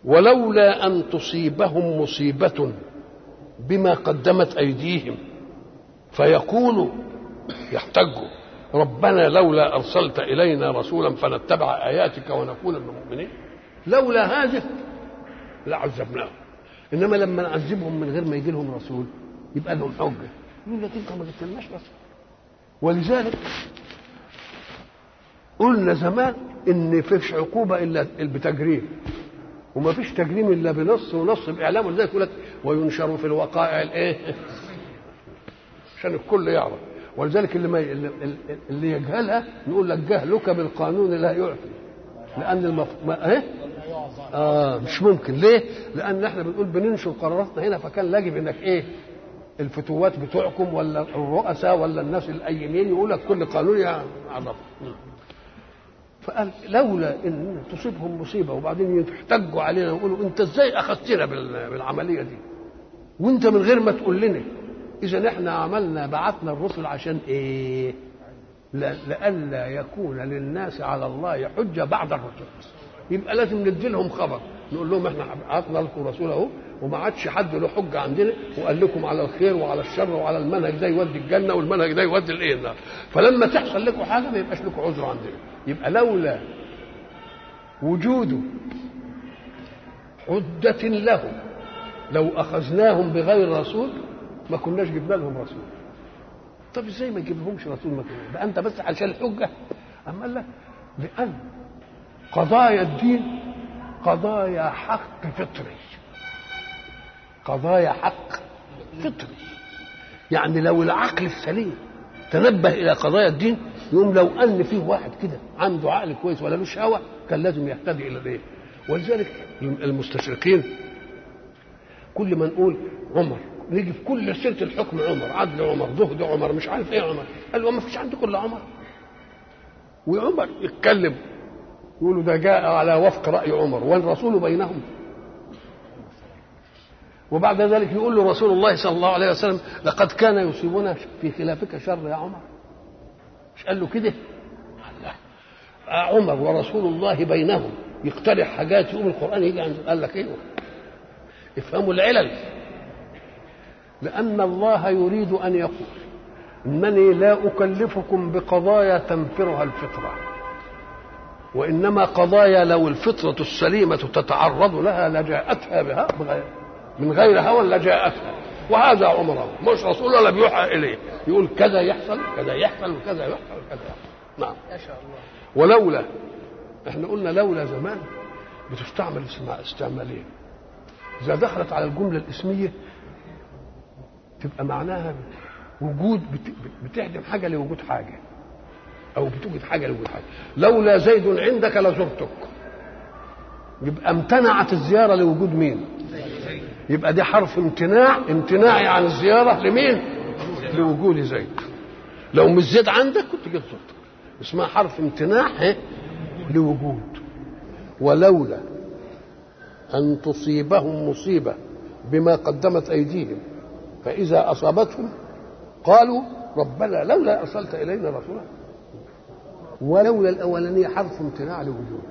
ولولا ان تصيبهم مصيبه بما قدمت ايديهم فيقولوا يحتجوا ربنا لولا ارسلت الينا رسولا فنتبع اياتك ونكون من المؤمنين لولا هذه لعذبناهم انما لما نعذبهم من غير ما يجي لهم رسول يبقى لهم حجه يقول لك انت ما جبتلناش رسول ولذلك قلنا زمان ان فيش عقوبه الا بتجريم وما فيش تجريم الا بنص ونص باعلام ولذلك يقول لك وينشر في الوقائع الايه عشان الكل يعرف ولذلك اللي ما اللي يجهلها يقول لك جهلك بالقانون لا يعفي لان المف... ما... ايه اه مش ممكن ليه لان احنا بنقول بننشر قراراتنا هنا فكان يجب انك ايه الفتوات بتوعكم ولا الرؤساء ولا الناس الايمين يقول لك كل قانون يعرف فقال لولا ان تصيبهم مصيبه وبعدين يحتجوا علينا ويقولوا انت ازاي اخذتنا بالعمليه دي وانت من غير ما تقول لنا اذا احنا عملنا بعثنا الرسل عشان ايه لئلا يكون للناس على الله حجه بعد الرسل يبقى لازم ندي لهم خبر نقول لهم احنا بعثنا لكم رسول اهو وما عادش حد له حجه عندنا وقال لكم على الخير وعلى الشر وعلى المنهج ده يودي الجنه والمنهج ده يودي الايه النار فلما تحصل لكم حاجه ما يبقاش لكم عذر عندنا يبقى لولا وجود حجة لهم لو أخذناهم بغير رسول ما كناش جبنا لهم رسول طب ازاي ما يجيب لهمش رسول ما كنا ده انت بس عشان الحجه اما قال لك لان قضايا الدين قضايا حق فطري قضايا حق فطري يعني لو العقل السليم تنبه الى قضايا الدين يوم لو ان فيه واحد كده عنده عقل كويس ولا له شهوه كان لازم يهتدي الى الايه ولذلك المستشرقين كل ما نقول عمر نيجي في كل سيره الحكم عمر عدل عمر زهد عمر مش عارف ايه عمر قال له ما فيش عندكم الا عمر وعمر يتكلم يقولوا ده جاء على وفق راي عمر والرسول بينهم وبعد ذلك يقول له رسول الله صلى الله عليه وسلم لقد كان يصيبنا في خلافك شر يا عمر مش قال له كده الله عمر ورسول الله بينهم يقترح حاجات يقوم القران يجي عنده قال لك ايوه افهموا العلل لأن الله يريد أن يقول إنني لا أكلفكم بقضايا تنفرها الفطرة وإنما قضايا لو الفطرة السليمة تتعرض لها لجاءتها بها من غير هوى لجاءتها وهذا عمر مش رسول ولا بيوحى إليه يقول كذا يحصل كذا يحصل وكذا يحصل وكذا يحصل نعم ما شاء الله ولولا احنا قلنا لولا زمان بتستعمل استعمالين إذا دخلت على الجملة الاسمية تبقى معناها وجود بتهدم حاجه لوجود حاجه او بتوجد حاجه لوجود حاجه لولا زيد عندك لزرتك يبقى امتنعت الزياره لوجود مين يبقى دي حرف امتناع امتناعي عن الزياره لمين لوجود زيد لو مش زيد عندك كنت جيت زرتك اسمها حرف امتناع ايه لوجود ولولا ان تصيبهم مصيبه بما قدمت ايديهم فإذا أصابتهم قالوا ربنا لولا أرسلت إلينا رسولا ولولا الأولانية حرف امتناع لوجود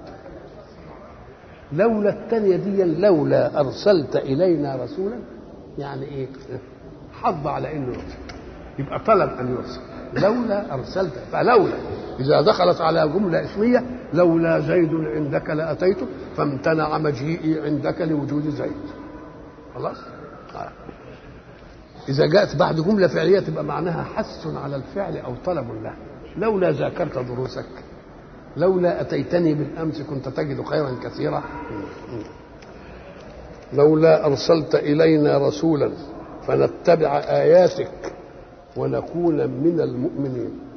لولا الثانية دي لولا أرسلت إلينا رسولا يعني إيه حض على إنه يرسل يبقى طلب أن يرسل لولا أرسلت فلولا إذا دخلت على جملة اسمية لولا زيد عندك لأتيته فامتنع مجيئي عندك لوجود زيد خلاص آه. إذا جاءت بعد جملة فعلية تبقى معناها حث على الفعل أو طلب له لولا ذاكرت دروسك لولا أتيتني بالأمس كنت تجد خيرا كثيرا لولا أرسلت إلينا رسولا فنتبع آياتك ونكون من المؤمنين